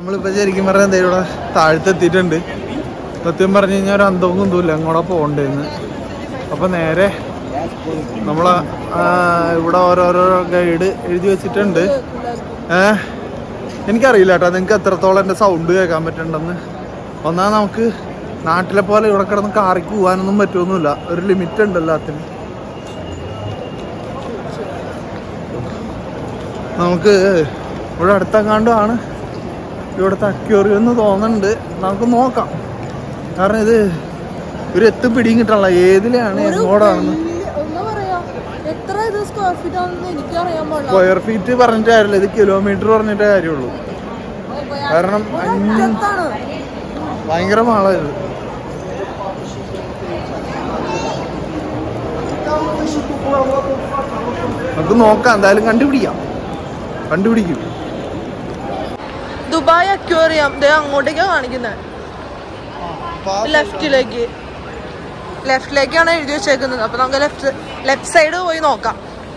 നമ്മളിപ്പോ ശരിക്കും പറഞ്ഞാൽ എന്താ ഇവിടെ താഴ്ത്തെത്തിയിട്ടുണ്ട് സത്യം പറഞ്ഞു കഴിഞ്ഞാൽ ഒരു അന്തവും കുന്തൂല്ല അങ്ങോട്ടാ പോകണ്ടേന്ന് അപ്പൊ നേരെ നമ്മളെ ആ, ഇവിടെ ഓരോരോ ഗൈഡ് എഴുതി വെച്ചിട്ടുണ്ട് ഏ എനിക്കറിയില്ല കേട്ടോ നിങ്ങൾക്ക് എത്രത്തോളം എൻ്റെ സൗണ്ട് കേൾക്കാൻ പറ്റുന്നുണ്ടെന്ന് ഒന്നാ നമുക്ക് നാട്ടിലെ പോലെ ഇവിടെ കിടന്ന് കാറിക്ക് പോകാനൊന്നും പറ്റുമൊന്നുമില്ല ഒരു ലിമിറ്റ് ഉണ്ട് എല്ലാത്തിനും നമുക്ക് ഇവിടെ അടുത്തെങ്ങാണ്ടും ആണ് ഇവിടുത്തെ അക്യൂറിയം എന്ന് തോന്നുന്നുണ്ട് നമുക്ക് നോക്കാം കാരണം ഇത് ഒരു എത്തും പിടിയും കിട്ടണല്ല ഏതിലാണ് എങ്ങോട്ടാണെന്ന് ഒന്ന് പറയാ എത്ര ഇത് സ്ക്വയർ ഫീറ്റ് ആണെന്ന് എനിക്കറിയാൻ പാടില്ല സ്ക്വയർ ഫീറ്റ് പറഞ്ഞിട്ട് കാര്യമില്ല ഇത് കിലോമീറ്റർ പറഞ്ഞിട്ടേ കാര്യമുള്ളൂ കാരണം അഞ്ച് ഒരറ്റത്താണ്. ഭയങ്കര മാള ഇത് നമുക്ക് നോക്കാം എന്തായാലും കണ്ടുപിടിക്കാം കണ്ടുപിടിക്കും ദുബായ് അക്വേറിയം ദേ അങ്ങോട്ടേക്കാ കാണിക്കുന്നത് ലെഫ്റ്റിലേക്ക് ലെഫ്റ്റിലേക്കാണ് എഴുതി വെച്ചേക്കുന്നത് അപ്പൊ നമുക്ക് ലെഫ്റ്റ് ലെഫ്റ്റ് സൈഡ് പോയി നോക്കാം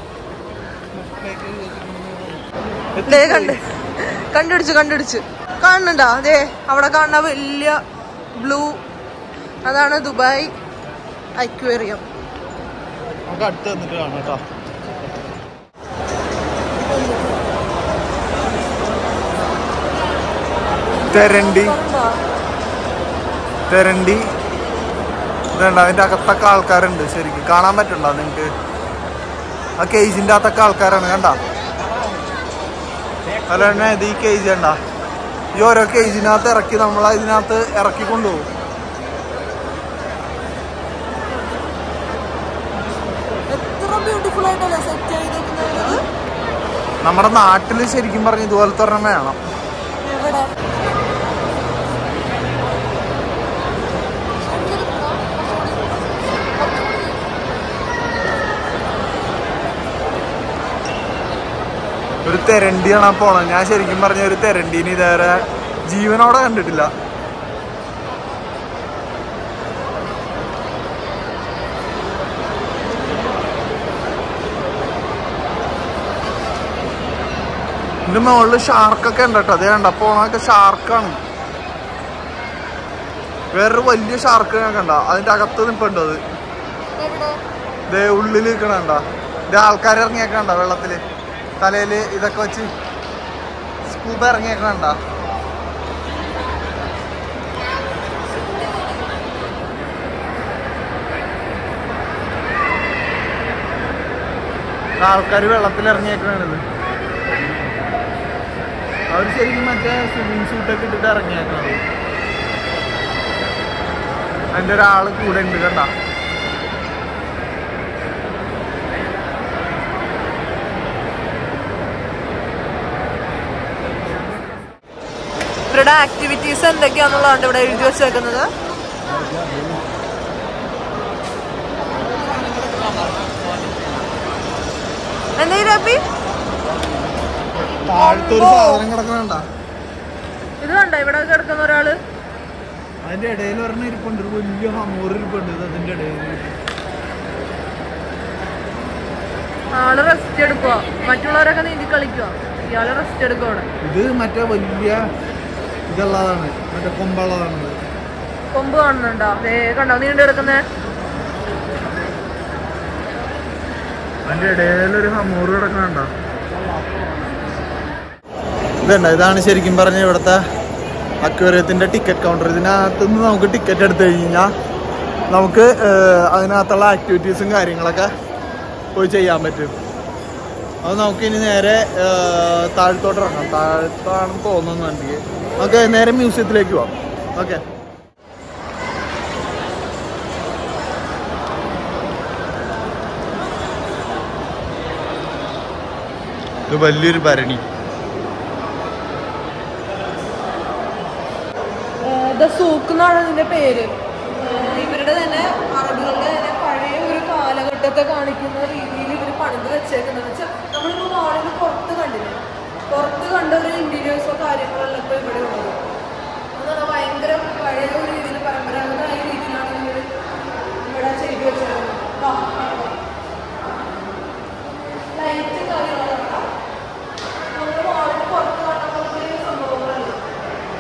ദേ കണ്ട് കണ്ടുപിടിച്ചു കണ്ടുപിടിച്ചു കാണുന്നുണ്ടോ അതെ അവിടെ കാണുന്ന വലിയ ബ്ലൂ അതാണ് ദുബായ് അക്വേറിയം നമുക്ക് അടുത്ത് വന്നിട്ട് കാണാം കേട്ടോ തെരണ്ടി തെരണ്ടി ഇതുണ്ട് അതിന്റെ അകത്തൊക്കെ ആൾക്കാരുണ്ട് ശരിക്കും കാണാൻ പറ്റുണ്ടോ നിങ്ങക്ക് ആ കേജിന്റെ അകത്തൊക്കെ ആൾക്കാരാണ് കണ്ട അല്ല തന്നെ ഇത് ഈ കേജ് കണ്ട ഈ ഓരോ കേജിനകത്ത് ഇറക്കി നമ്മൾ ഇതിനകത്ത് ഇറക്കി കൊണ്ടുപോകും എത്ര ബ്യൂട്ടിഫുൾ ആയിട്ടല്ലേ സെറ്റ് ചെയ്തേക്കുന്നത് നമ്മുടെ നാട്ടിൽ ശരിക്കും പറഞ്ഞ ഇതുപോലത്തെ ഒരെണ്ണം വേണം എവിടെ ഒരു തെരണ്ടിയാണ് ആ പോണത് ഞാൻ ശരിക്കും പറഞ്ഞ ഒരു തെരണ്ടീന് ഇതേറെ ജീവനോടെ കണ്ടിട്ടില്ല ഇതിന്റെ മുകളില് ഷാർക്കൊക്കെ ഉണ്ട് കേട്ടോ അതേ കണ്ട പോണതൊക്കെ ഷാർക്കാണ് വേറൊരു വലിയ ഷാർക്ക് ഞാൻ കണ്ട അതിന്റെ അകത്ത് നിൽപ്പുണ്ട് അത് ദേ ഉള്ളിൽ നിൽക്കണണ്ട ഇത് ആൾക്കാർ ഇറങ്ങിയേക്കണ്ട വെള്ളത്തില് തലയില് ഇതൊക്കെ വെച്ച് സ്കൂബ ഇറങ്ങിയേക്കണണ്ട ആൾക്കാർ വെള്ളത്തിൽ ഇറങ്ങിയേക്കണത് അവർ ശരിക്കും മറ്റേ സ്വിമ്മിങ് സൂട്ടൊക്കെ ഇട്ടിട്ട് ഇറങ്ങിയേക്കണത് അതിന്റെ ഒരാള് കൂടെ ഉണ്ട് കണ്ട ഇവരുടെ ആക്ടിവിറ്റീസ് എന്തൊക്കെയാന്നുള്ളതാണ് ഇവിടെ എഴുതി വെച്ചേക്കുന്നത് എന്താ ഈ രബി താഴത്തെ ഒരു സാധനം കിടക്കണണ്ട ഇത് കണ്ടോ ഇവിടെ കിടക്കുന്ന ഒരാള് അതിന്റെ ഇടയിൽ ഒരെണ്ണം ഇരിപ്പുണ്ട് ഒരു വലിയ ഹമൂർ ഇരിപ്പുണ്ട് ഇത് അതിന്റെ ഇടയിൽ ആള് റെസ്റ്റ് എടുക്കുക മറ്റുള്ളവരൊക്കെ നീന്തി കളിക്കുക ഇയാള് റെസ്റ്റ് എടുക്കുക അവിടെ ഇത് മറ്റേ വലിയ ഇതുള്ളതാണ് മറ്റേ കൊമ്പുള്ളതാണ് ഇത്. കൊമ്പ് കാണുന്നുണ്ടോ ദേ കണ്ടോ നീണ്ടു കിടക്കുന്നേ അതിന്റെ ഇടയിൽ ഒരു ഹമൂർ കിടക്കണണ്ട ഇതുണ്ട് ഇതാണ് ശരിക്കും പറഞ്ഞ ഇവിടുത്തെ അക്വേറിയത്തിന്റെ ടിക്കറ്റ് കൗണ്ടർ ഇതിനകത്ത് നിന്ന് നമുക്ക് ടിക്കറ്റ് എടുത്തു കഴിഞ്ഞാൽ നമുക്ക് ഏഹ്, അതിനകത്തുള്ള ആക്ടിവിറ്റീസും കാര്യങ്ങളൊക്കെ പോയി ചെയ്യാൻ പറ്റും അത് നമുക്ക് ഇനി നേരെ ഏഹ്, താഴത്തോട്ട് ഇറങ്ങാം താഴത്താണെന്ന് തോന്നുന്നു എനിക്ക് നമുക്ക് നേരെ മ്യൂസിയത്തിലേക്ക് പോവാം ഓക്കെ ഇത് വലിയൊരു ഭരണി ദ സൂക്ക് എന്നാണ് ഇതിന്റെ പേര് ഏഹ് ഇവരുടെ തന്നെ അറബികളുടെ തന്നെ പഴയ ഒരു കാലഘട്ടത്തെ കാണിക്കുന്ന രീതിയിൽ ഇവർ പണിത് വെച്ചേക്കുന്നത് വെച്ചാൽ നമ്മളിപ്പോ മോളിൽ പുറത്ത് കണ്ടില്ലേ പുറത്ത് കണ്ട ഒരു ഇന്റീരിയേഴ്സോ കാര്യങ്ങളല്ല ഇപ്പൊ ഇവിടെ ഉള്ളത് അതാണ് ഭയങ്കര പഴയ ഒരു രീതിയിൽ പരമ്പരാഗതമായ രീതിയിലാണ് ഇവർ ഇവിടെ ചെയ്തു വെച്ചേക്കുന്നത് ലൈറ്റ് കാര്യങ്ങളൊക്കെ നമ്മൾ മോളിൽ പുറത്ത് കണ്ട പോലത്തെ സംഭവങ്ങളല്ല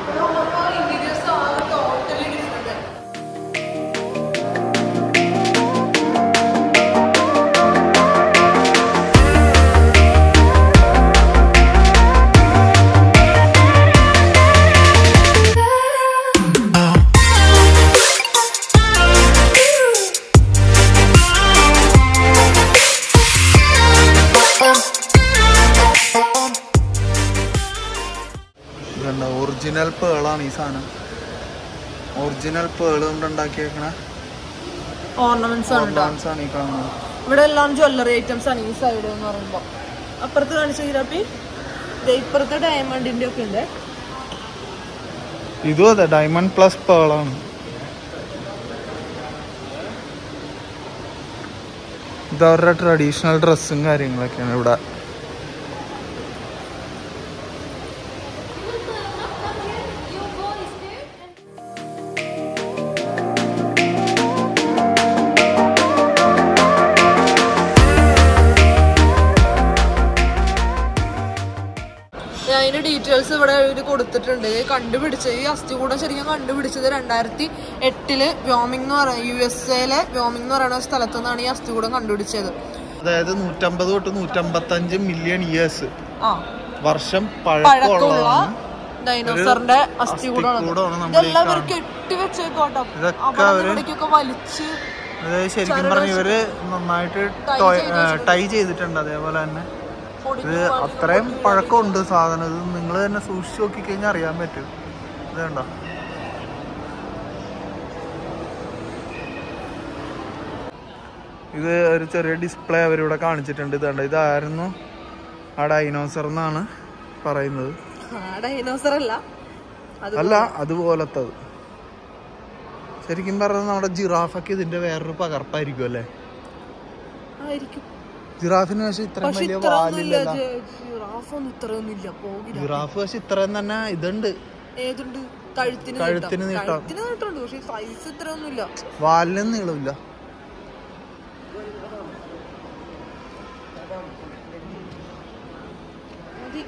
ഇതുണ്ട് ഒറിജിനൽ പേളാണ് ഈ സാധനം ഒറിജിനൽ പേള് കൊണ്ട് ഉണ്ടാക്കിയേക്കണ ഓർണമെന്റ്സ് ആണ് കേട്ടോ ഡാൻസ് ആണ് ഈ കാണുന്നത് ഇവിടെ എല്ലാം ജ്വല്ലറി ഐറ്റംസ് ആണ് ഈ സൈഡ് എന്ന് പറയുമ്പോ അപ്പുറത്ത് കാണിച്ച ഹിരാപ്പി ദേ ഇപ്പുറത്തെ ഡയമണ്ടിന്റെ ഒക്കെ ഉണ്ട് ഇതും അതെ ഡയമണ്ട് പ്ലസ് പേളാണ് ഇത് അവരുടെ ട്രഡീഷണൽ ഡ്രസ്സും കാര്യങ്ങളൊക്കെയാണ് ഇവിടെ അതിന്റെ ഡീറ്റെയിൽസ് ഇവിടെ ഇവര് കൊടുത്തിട്ടുണ്ട് കണ്ടുപിടിച്ചത് ഈ അസ്ഥികൂടം ശരിക്കും കണ്ടുപിടിച്ചത് രണ്ടായിരത്തി എട്ടില് വ്യോമിംഗ് എന്ന് പറയുന്ന യു എസ് എയിലെ വ്യോമിംഗ് എന്ന് പറയുന്ന സ്ഥലത്തു നിന്നാണ് ഈ അസ്ഥികൂടം കണ്ടുപിടിച്ചത് അതായത് നൂറ്റമ്പത് തൊട്ട് നൂറ്റമ്പത്തഞ്ച് മില്യൺ ഇയേഴ്സ് ആ വർഷം പഴക്കമുള്ള പഴക്കമുള്ളതാണ് ഡൈനോസറിന്റെ അസ്ഥികൂടമാണ് അസ്ഥികൂടമാണ് നമ്മൾ ഈ ഇതെല്ലാം ഇവർ കാണുന്നത്. കെട്ടി വെച്ചേക്കോട്ടോ ഇതൊക്കെ അവിടെ അവര് ഇവിടേക്കൊക്കെ വലിച്ച് അതായത് ശരിക്കും പറഞ്ഞ ഇവര് നന്നായിട്ട് ടൈ ചെയ്തിട്ടുണ്ട് അതേപോലെ തന്നെ ഇത് അത്രയും പഴക്കമുണ്ട് സാധനം ഇത് നിങ്ങൾ തന്നെ സൂക്ഷിച്ചു നോക്കി കഴിഞ്ഞാൽ അറിയാൻ പറ്റും ഇത് കണ്ടോ ഇത് ഒരു ചെറിയ ഡിസ്പ്ലേ അവരിവിടെ കാണിച്ചിട്ടുണ്ട് ഇത് കണ്ടോ ഇതായിരുന്നു ആ ഡൈനോസർ എന്നാണ് പറയുന്നത് ഡൈനോസർ അല്ല അത് അല്ല അതുപോലത്തത് ശരിക്കും പറഞ്ഞാൽ നമ്മുടെ ജിറാഫൊക്കെ ഇതിന്റെ വേറൊരു പകർപ്പായിരിക്കും അല്ലേ ആയിരിക്കും ജിറാഫിന് പക്ഷെ ഇത്രയും പക്ഷെ വലിയ ഇത്ര ഒന്നുമില്ല വാലില്ലല്ലോ ജിറാഫൊന്നും ഇത്രയൊന്നും ഇല്ല പോകില്ല ജിറാഫ് പക്ഷെ ഇത്രയും തന്നെ ഇതുണ്ട് ഏതുണ്ട് കഴുത്തിന് കഴുത്തിന് നീട്ടം. നീട്ടം. കഴുത്തിന് നീട്ടമുണ്ട് പക്ഷെ സൈസ് ഇത്രയൊന്നുമില്ല വാലിനും നീളമില്ല മതി.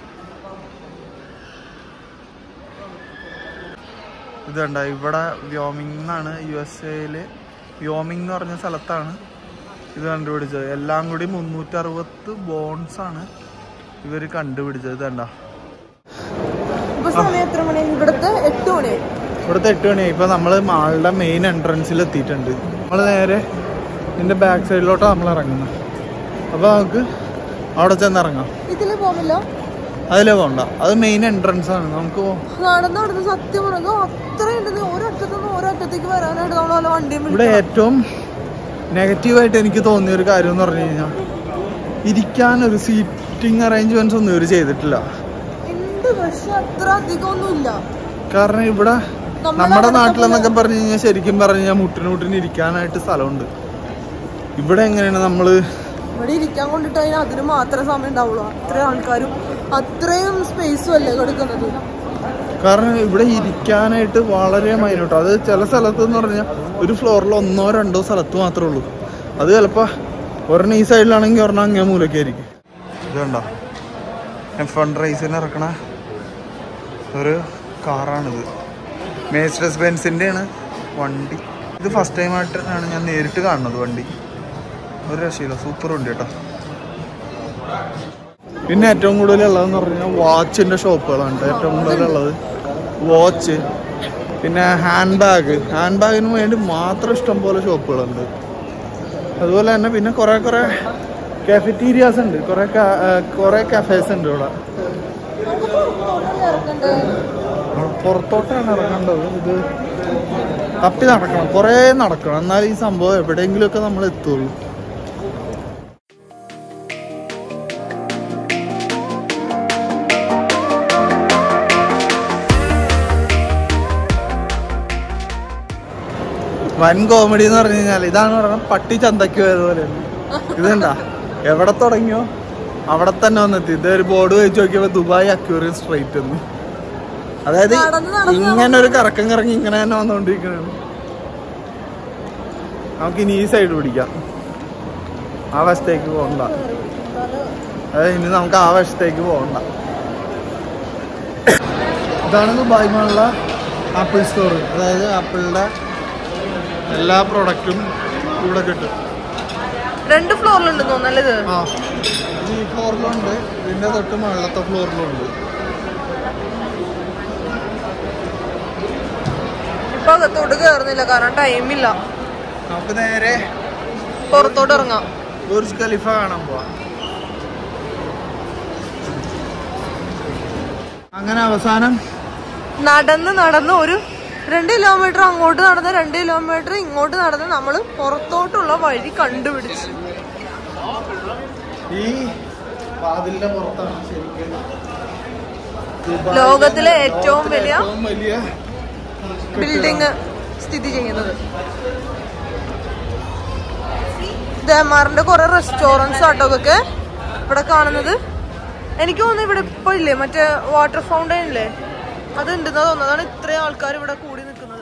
ഇത് കണ്ട ഇവിടെ വ്യോമിംഗ് എന്നാണ് യു എസ് എയില് വ്യോമിംഗ് എന്ന് പറഞ്ഞ സ്ഥലത്താണ് ഇത് കണ്ടുപിടിച്ചത് എല്ലാം കൂടി മുന്നൂറ്റി അറുപത് ബോൺസ് ആണ് ഇവര് കണ്ടുപിടിച്ചത് ഇത് കണ്ട ഇപ്പൊ സമയം എത്ര മണി ഇവിടുത്തെ എട്ട് മണി ഇവിടുത്തെ എട്ട് മണിയായി ഇപ്പൊ നമ്മള് മാളുടെ മെയിൻ എൻട്രൻസിൽ എത്തിയിട്ടുണ്ട് നമ്മൾ നേരെ ഇതിന്റെ ബാക്ക് സൈഡിലോട്ട് നമ്മൾ ഇറങ്ങുന്നത് അപ്പൊ നമുക്ക് അവിടെ ചെന്ന് ഇറങ്ങാം ഇതില് പോകുമല്ലോ അതിലേ പോണ്ട അത് മെയിൻ എൻട്രൻസ് ആണ് നമുക്ക് പോ- നടന്ന് നടന്ന് സത്യം പറഞ്ഞു അത്രയുണ്ട് ഒരറ്റത്തു നിന്ന് ഒരറ്റത്തേക്ക് വരാനായിട്ട് നമ്മൾ വല്ല വണ്ടിയും ഇവിടെ ഏറ്റവും നെഗറ്റീവായിട്ട് എനിക്ക് തോന്നിയ ഒരു കാര്യം എന്ന് പറഞ്ഞു കഴിഞ്ഞാൽ ഇരിക്കാൻ ഒരു സീറ്റിംഗ് അറേഞ്ച്മെന്റ്സ് ഒന്നും ഇവർ ചെയ്തിട്ടില്ല ഉണ്ട് പക്ഷെ അത്ര അധികം ഒന്നുമില്ല കാരണം ഇവിടെ നമ്മുടെ നമ്മുടെ നാട്ടിലത്തെ നാട്ടിലെന്നൊക്കെ പറഞ്ഞു കഴിഞ്ഞാൽ ശരിക്കും പറഞ്ഞു കഴിഞ്ഞാൽ മുട്ടിന് മുട്ടിന് ഇരിക്കാനായിട്ട് സ്ഥലമുണ്ട് ഇവിടെ എങ്ങനെയാണ് നമ്മള് ഇവിടെ ഇരിക്കാൻ കൊണ്ടിട്ട് അതിന് അതിന് മാത്രമേ സമയം ഉണ്ടാവുള്ളൂ അത്രയും ആൾക്കാരും അത്രയും സ്പേസും അല്ലേ കൊടുക്കുന്നത് കാരണം ഇവിടെ ഇരിക്കാനായിട്ട് വളരെ മൈനോട്ടോ അത് ചില സ്ഥലത്ത് എന്ന് പറഞ്ഞാൽ ഒരു ഫ്ലോറിൽ ഒന്നോ രണ്ടോ സ്ഥലത്ത് മാത്രമേ ഉള്ളൂ അത് ചിലപ്പോൾ ഒരെണ്ണം ഈ സൈഡിലാണെങ്കിൽ ഒരെണ്ണം അങ്ങേ മൂലൊക്കെ ആയിരിക്കും ഇത് കണ്ടോ എഫ് വൺ റൈസിന് ഇറക്കണ ഒരു കാറാണിത് മേസ്റ്റേഴ്സ് ബെൻസിൻ്റെ ആണ് വണ്ടി ഇത് ഫസ്റ്റ് ടൈം ആയിട്ടാണ് ഞാൻ നേരിട്ട് കാണുന്നത് വണ്ടി ഒരു രക്ഷയില്ല സൂപ്പർ വണ്ടി കേട്ടോ പിന്നെ ഏറ്റവും കൂടുതലുള്ളതെന്ന് പറഞ്ഞാൽ വാച്ചിന്റെ ഷോപ്പുകളാണ് ട്ടോ ഏറ്റവും കൂടുതലുള്ളത് വാച്ച് പിന്നെ ഹാൻഡ് ബാഗ് ഹാൻഡ് ബാഗിന് വേണ്ടി മാത്രം ഇഷ്ടം പോലെ ഷോപ്പുകളുണ്ട് അതുപോലെ തന്നെ പിന്നെ കുറെ കുറെ കാഫറ്റീരിയാസ് ഉണ്ട് കുറെ കുറെ കഫേസ് ഉണ്ട് ഇവിടെ പുറത്തോട്ടാണ് ഇറങ്ങേണ്ടത് ഇത് തപ്പി നടക്കണം കുറേ നടക്കണം എന്നാൽ ഈ സംഭവം എവിടെയെങ്കിലുമൊക്കെ നമ്മൾ എത്തുള്ളൂ വൻ കോമഡി എന്ന് പറഞ്ഞു കഴിഞ്ഞാൽ ഇതാണ് പറഞ്ഞ പട്ടി ചന്തയ്ക്ക് പോയതുപോലെ ഇതെന്താ എവിടെ തുടങ്ങിയോ അവിടെ തന്നെ വന്നെത്തി ഇത് ഒരു ബോർഡ് വെച്ച് നോക്കിയപ്പോ ദുബായ് അക്യൂറിയം സ്ട്രൈറ്റ് എന്ന് അതായത് നടന്ന് നടന്ന് ഇങ്ങനെ ഒരു കറക്കം കറങ്ങി ഇങ്ങനെ തന്നെ വന്നുകൊണ്ടിരിക്കുകയാണ് നമുക്ക് ഇനി ഈ സൈഡ് പിടിക്കാം ആ വശത്തേക്ക് പോകണ്ട അതായത് ഇനി നമുക്ക് ആ വശത്തേക്ക് പോകണ്ട ഇതാണ് ദുബായ് മാളിലെ ആപ്പിൾ സ്റ്റോർ അതായത് ആപ്പിളിന്റെ എല്ലാ പ്രൊഡക്റ്റും ഇവിടെ കിട്ടും രണ്ട് ഫ്ലോറിലുണ്ട് തോന്നല്ലത് ആ ഇത് ഈ ഫ്ലോറിലുണ്ട് ഇതിന്റെ തൊട്ട് മുകളിലത്തെ ഫ്ലോറിലുണ്ട് ഇപ്പൊ അകത്തോട്ട് കേറുന്നില്ല കാരണം ടൈമില്ല നമുക്ക് നേരെ പുറത്തോട്ട് ഇറങ്ങാം ബുർജ് ഖലീഫ കാണാൻ പോവാം അങ്ങനെ അവസാനം നടന്ന് നടന്ന് ഒരു രണ്ട് കിലോമീറ്റർ അങ്ങോട്ട് നടന്ന് രണ്ട് കിലോമീറ്റർ ഇങ്ങോട്ട് നടന്ന് നമ്മൾ പുറത്തോട്ടുള്ള വഴി കണ്ടുപിടിച്ചു ഈ വാതിലിന്റെ പുറത്താണ് ശരിക്കും ദുബായിലെ ലോകത്തിലെ ഏറ്റവും വലിയ ഏറ്റവും വലിയ ബിൽഡിംഗ് സ്ഥിതി ചെയ്യുന്നത് ദേമാറിന്റെ കുറെ റെസ്റ്റോറൻറ്റ്സ് ആട്ടോ ഇതൊക്കെ ഇവിടെ കാണുന്നത് എനിക്ക് തോന്നുന്നു ഇവിടെ ഇപ്പൊ ഇല്ലേ മറ്റേ വാട്ടർ ഫൗണ്ടൈൻ ഇല്ലേ അത് ഉണ്ടെന്നാ തോന്നുന്നത് അതാണ് ഇത്രയും ആൾക്കാർ ഇവിടെ കൂടി നിൽക്കുന്നത്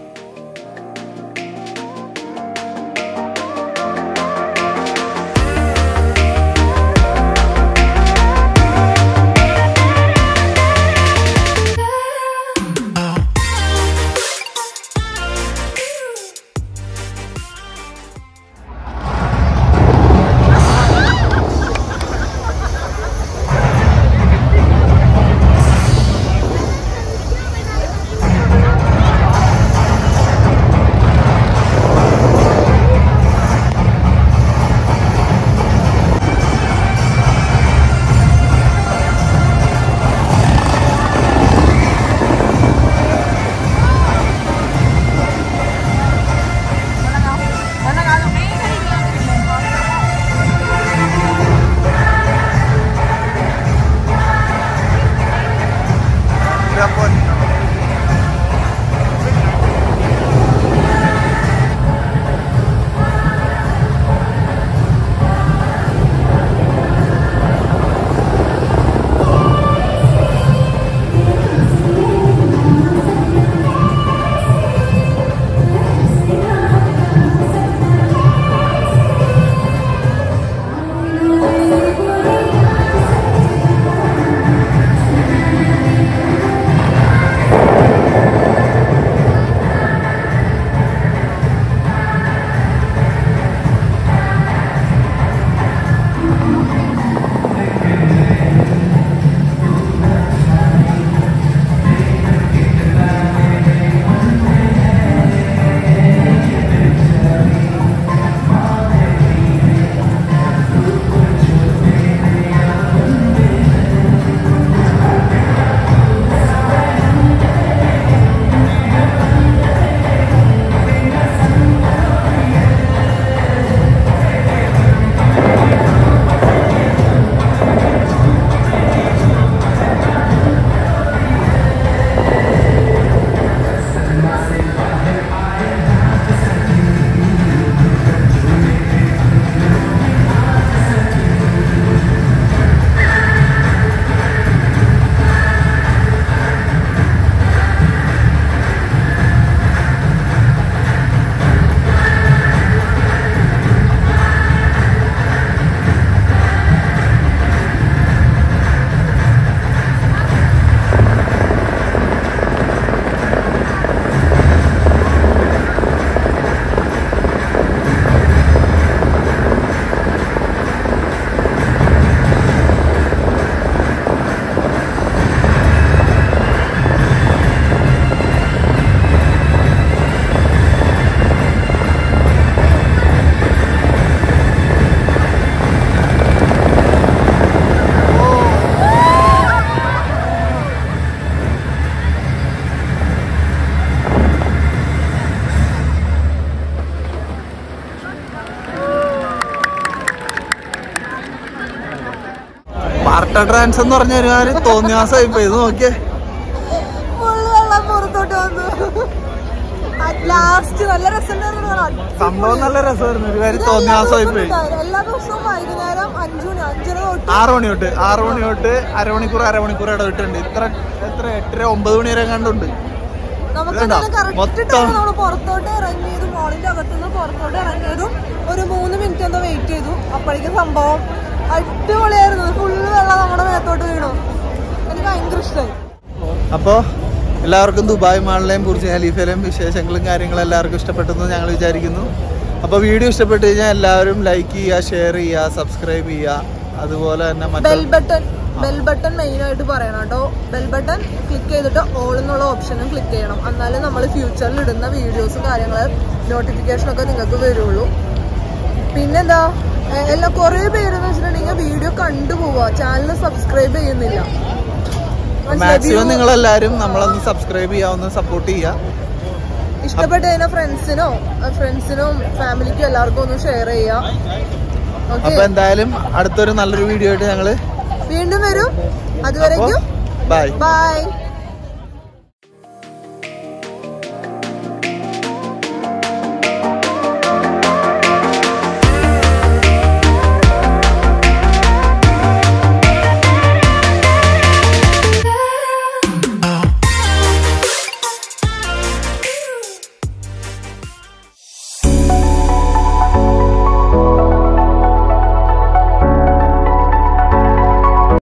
പാർട്ട ട്രാൻസ് എന്ന് പറഞ്ഞ ഒരു കാര്യം തോന്നിയാസായി പോയി ഇത് നോക്കിയേ ഫുള്ള് വെള്ളം പുറത്തോട്ട് വന്നു ലാസ്റ്റ് നല്ല രസമുണ്ടായിരുന്നു സംഭവം നല്ല രസമായിരുന്നു ഒരു കാര്യം തോന്നിയാസായി പോയി എല്ലാ ദിവസവും വൈകുന്നേരം അഞ്ചു മണി അഞ്ചര തൊട്ട് ആറ് മണി തൊട്ട് ആറ് മണി തൊട്ട് അരമണിക്കൂർ അരമണിക്കൂർ ഇടവിട്ടുണ്ട് ഇത്ര എത്ര എട്ടര ഒമ്പത് മണി വരെ കണ്ടുണ്ട് നമുക്ക് ഇതുണ്ടോ? കറക്റ്റ് മൊത്തം. ടൈം നമ്മൾ പുറത്തോട്ട് ഇറങ്ങിയതും മോളിന്റെ അകത്തുനിന്ന് പുറത്തോട്ട് ഇറങ്ങിയതും ഒരു മൂന്ന് മിനിറ്റ് എന്തോ വെയിറ്റ് ചെയ്തു അപ്പോഴേക്കും സംഭവം അടിപൊളിയായിരുന്നു ഫുള്ള് വെള്ളം നമ്മുടെ മേത്തോട്ട് വീണു എനിക്ക് ഭയങ്കര ഇഷ്ടമായി അപ്പോൾ എല്ലാവർക്കും ദുബായ് മാളിലെയും ബുർജ് ഖലീഫയിലെയും വിശേഷങ്ങളും കാര്യങ്ങളും എല്ലാവർക്കും ഇഷ്ടപ്പെട്ടെന്ന് ഞങ്ങൾ വിചാരിക്കുന്നു അപ്പോൾ വീഡിയോ ഇഷ്ടപ്പെട്ട് കഴിഞ്ഞാൽ എല്ലാവരും ലൈക്ക് ചെയ്യുക ഷെയർ ചെയ്യുക സബ്സ്ക്രൈബ് ചെയ്യുക അതുപോലെ തന്നെ ബെൽ മറ്റു ബട്ടൺ ബെൽ ബട്ടൺ മെയിൻ ആയിട്ട് പറയണം കേട്ടോ ബെൽ ബട്ടൺ ക്ലിക്ക് ചെയ്തിട്ട് ഓൾ എന്നുള്ള ഓപ്ഷനും ക്ലിക്ക് ചെയ്യണം എന്നാലേ നമ്മൾ ഫ്യൂച്ചറിൽ ഇടുന്ന വീഡിയോസും കാര്യങ്ങളും നോട്ടിഫിക്കേഷൻ ഒക്കെ നിങ്ങൾക്ക് വരുള്ളൂ പിന്നെന്താ എ- എല്ലാ കുറേ പേരെന്ന് വെച്ചിട്ടുണ്ടെങ്കിൽ വീഡിയോ കണ്ടുപോവുക ചാനൽ സബ്സ്ക്രൈബ് ചെയ്യുന്നില്ല മാക്സിമം നിങ്ങൾ എല്ലാവരും നമ്മളൊന്ന് സബ്സ്ക്രൈബ് ചെയ്യാ ഒന്ന് സപ്പോർട്ട് ചെയ്യുക ഇഷ്ടപ്പെട്ട് കഴിഞ്ഞാൽ ഫ്രണ്ട്സിനോ ഫ്രണ്ട്സിനും ഫാമിലിക്കും എല്ലാവർക്കും ഒന്ന് ഷെയർ ചെയ്യാം അപ്പൊ ഓക്കെ എന്തായാലും അടുത്തൊരു നല്ലൊരു വീഡിയോ ആയിട്ട് ഞങ്ങള് വീണ്ടും വരും അതുവരേക്കും ബൈ ബൈ